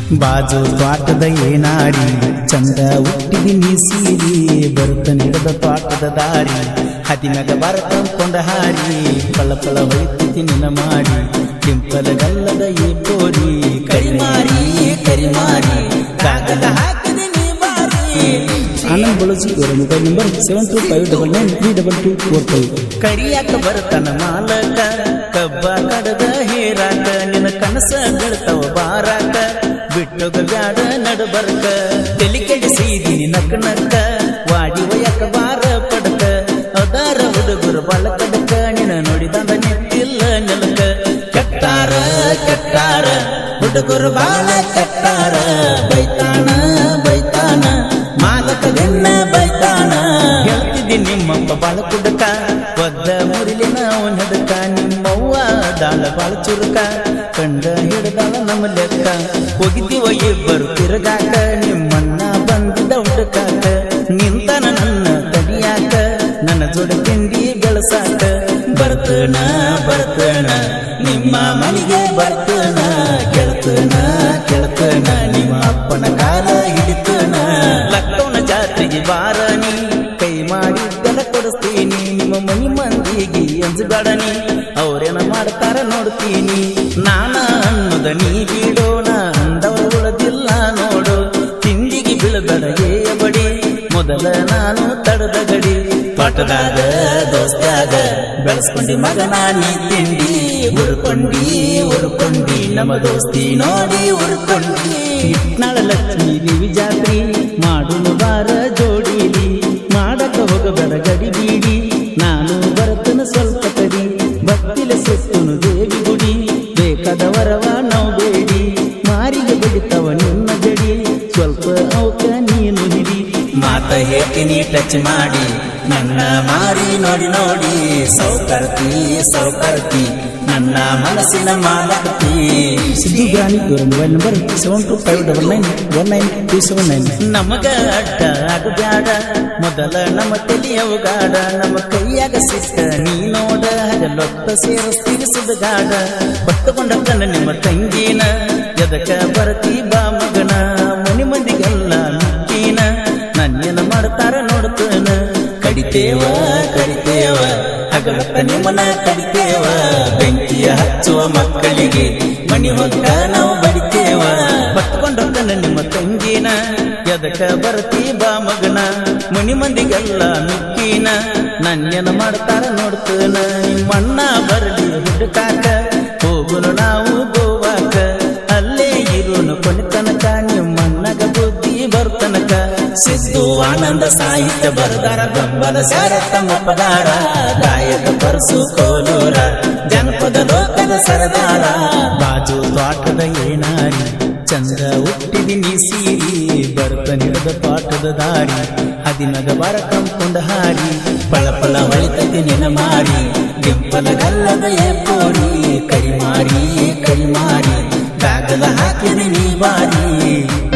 ಬಾಜು ತ್ವಾಟದ ಏನಾಡಿ ಚಂದ ಹುಟ್ಟಿದಿ ನೀ ಸೀರಿ ಬರುತ್ತ ನಿಡದ ತ್ವಾಟದ ದಾರಿ ಹದಿನಗ ಬರತಂಕೊಂಡ ಹಾರಿ ಪಳ ಪಳ ಹೊಳಿತಿತಿ ನಿನ ಮಾಡಿ ಕೆಂಪಲ ಗಲ್ಲದ ಈ ಕೋರಿ ಕರಿಮಾರಿ ಕರಿಮಾರಿ ಕಾಗದ ಹಾಕಿದ ನೀ ಬಾರಿ ಆನಂದ್ ಬಳಸಿ ಇವರ mobile number seven two five double nine three double two four five ಕರಿಯಾಕ ಬರತನ ಮಾಲಕ ಕಬ್ಬ ಕಡದ ಹೇರಾಕ ನಿನ್ನ ಕನಸ ಬೀಳ್ತಾವ ಬಾರಾಕ ಬಿಟ್ಟೋಗ ಬ್ಯಾಡ ನಡಬರ್ಕ ತಲಿ ಕೆಡಿಸಿದೀನಿ ನಕ್ಕ ನಕ್ಕ ವಾಡಿ ಒಯ್ಯಕ ಬಾರ ಪಡಕ ಅದಾರ ಹುಡುಗರು ಬಾಳ ಕಡಕ ನಿನ್ನ ನೋಡಿದಂದ ನಿಂತಿಲ್ಲ ನೆಲಕ ಕೆಟ್ಟಾರ ಕೆಟ್ಟಾರ ಹುಡುಗರು ಬಾಳ ಕೆಟ್ಟಾರ ಬೈತಾನ ಬೈತಾನ ಮಾಲಕ ನಿನ್ನ ಬೈತಾನ ಹೇಳ್ತಿದ್ದಿ ನಿಮ್ಮಪ್ಪ ಬಾಳ ಕುಡಕ ಒದ್ದ ಮುರಿಲಿನ ನಡಕ ನಿಮ್ಮವ್ವ ದಾಳ ಬಾಳ ಚುರುಕ ಕಂಡ ಹಿಡ್ದಾಳ ನಮ್ಮ ಲೆಕ್ಕ ಹೋಗಿದ್ದೀವ ಇಬ್ಬರು ತಿರುಗಾಕ ನಿಮ್ಮನ್ನ ಬಂದಿದ್ದ ಹುಡುಕಾಕ ನಿಂತನ ನನ್ನ ತಡಿಯಾಕ ನನ್ನ ಜೋಡ ತಿಂಡಿ ಬೆಳಸಾಕ ಬರ್ತನ ಬರ್ತನ ನಿಮ್ಮ ಮನೆಗೆ ಬರ್ತನ ಕೆಳ್ತನ ಕೆಳ್ತನ ನಿಮ್ಮ ಅಪ್ಪನ ಕಾಲ ಹಿಡಿತನ ಲಕ್ಡೌನ್ ಜಾತ್ರೆಗೆ ಬಾರನಿ ಕೈ ಮಾಡಿದ್ದೆಲ್ಲ ಕೊಡಿಸ್ತೀನಿ ನಿಮ್ಮ ಮನಿ ಮಂದಿಗೆ ಅಂಜುಗಾಡನಿ ಅವ್ರೇನ ಮಾಡ್ತಾರ ನೋಡ್ತೀನಿ ನಾನ ಅನ್ನೋದ ನೀ ಬಿಡೋಣ ಅಂದವರು ಉಳದಿಲ್ಲ ನೋಡು ತಿಂಡಿಗೆ ಬೀಳಬೇಡ ಏಯ ಬಡಿ ಮೊದಲ ನಾನು ತಡದ ಗಡಿ ಪಾಠದಾಗ ದೋಸ್ತಾಗ ಬೆಳೆಸ್ಕೊಂಡಿ ಮಗನ ನೀ ತಿಂಡಿ ಉರ್ಕೊಂಡಿ ಉರ್ಕೊಂಡಿ ನಮ್ಮ ದೋಸ್ತಿ ನೋಡಿ ಉರ್ಕೊಂಡಿ ಇಟ್ನಾಳ ಲಕ್ಷ್ಮೀ ದೇವಿ ಜಾತ್ರಿ ಮಾಡುನು ಬಾರ ಜೋಡಿಲಿ ಮಾಡಕ ಹೋಗಬೇಡ ಗಡಿ ಬೀಡಿ ನಾನು ಬರ್ತನ ಸ್ವಲ್ಪ ತಡಿ ಭಕ್ತಿಲ ಸುತ್ತನು ದೇವಿ ಗುಡಿ ಬೇಕಾದ ವರವ ನಾವು ಬೇಡಿ ಮಾರಿಗೆ ಬಡಿತವ ನಿನ್ನ ಜಡಿ ಸ್ವಲ್ಪ ಅವಕ ನೀನು ಹಿಡಿ ಮಾತ ಹೇಳ್ತೀನಿ ಟಚ್ ಮಾಡಿ ನನ್ನ ಮಾರಿ ನೋಡಿ ನೋಡಿ ಸೌಕರ್ತಿ ಸೌಕರ್ತಿ ನನ್ನ ಮನಸ್ಸಿನ ಮಾಲಕತಿ ಸಿದ್ದು ಗ್ರಾನಿ ಇವರ mobile number seven two five double nine one nine two seven nine ನಮಗ ಅಡ್ಡ ಆಗಬ್ಯಾಡ ಮೊದಲ ನಮ್ಮ ತಲಿಯವುಗಾಡ ನಮ್ಮ ಕೈಯಾಗ ಸಿಕ್ಕ ನೀ ನೋಡ ಹಗಲೊತ್ತ ಸೇರಿಸ್ತೀರಿ ಸುಡುಗಾಡ ಹೊತ್ತುಕೊಂಡ ಕಣ್ಣ ನಿಮ್ಮ ತಂಗಿನ ಎದಕ ಬರತಿ ಬಾ ಮಗನ ಮನಿ ಮಂದಿಗೆಲ್ಲ ನುಗ್ಗಿನ ನನ್ನೇನ ಮಾಡ್ತಾರ ನೋಡ್ತೇನ ಕಡಿತೇವ ಕಡಿತೇವ ಹಗಲತ್ತ ನಿಮ್ಮನ ಕಡಿತೇವ ಬೆಂಕಿಯ ಹಚ್ಚುವ ಮಕ್ಕಳಿಗೆ ಮನಿ ಹೊಕ್ಕ ನಾವು ಬಡಿತೇವ ಹೊತ್ಕೊಂಡೊಕ್ಕನ ನಿಮ್ಮ ತಂಗಿನ ಎದಕ ಬರತಿ ಬಾ ಮಗನ ಮನಿ ಮಂದಿಗೆಲ್ಲ ನುಗ್ಗಿನ ನನ್ನೇನ ಮಾಡ್ತಾರ ನೋಡ್ತೇನ ನಿಮ್ಮಣ್ಣ ಬರಲಿ ಹುಡುಕಾಕ ಹೋಗುನು ನಾವು ಗೋವಾಕ ಅಲ್ಲೇ ಇರುನು ಕೊನೆತನಕ ನಿಮ್ಮಣ್ಣಗ ಬುದ್ಧಿ ಬರ್ತನಕ ಸಿದ್ದು ಆನಂದ ಸಾಹಿತ್ಯ ಬರದಾರ ಬೆಂಬಲ ಸಾರ ತಮ್ಮ ಪದಾರ ಗಾಯಕ ಪರಸು ಕೋಲೂರ ಜನಪದ ಲೋಕದ ಸರದಾರ ಬಾಜು ತೋಟದ ಏನಾರಿ ಚಂದ ಹುಟ್ಟಿದಿ ನೀ ಸೀರಿ ಬರ್ತ ನಿಡದ ಪಾಠದ ದಾರಿ ಹದಿನಗ ಬರ ಕಂಕೊಂಡ ಹಾರಿ ಪಳ ಪಳ ಹೊಳಿತತಿ ನಿನ ಮಾರಿ ಡಿಂಪಲ ಗಲ್ಲದ ಏಪೋರಿ ಕರಿಮಾರಿ ಕರಿಮಾರಿ ಕಾಗದ ಹಾಕಿದ ನೀ ಬಾರಿ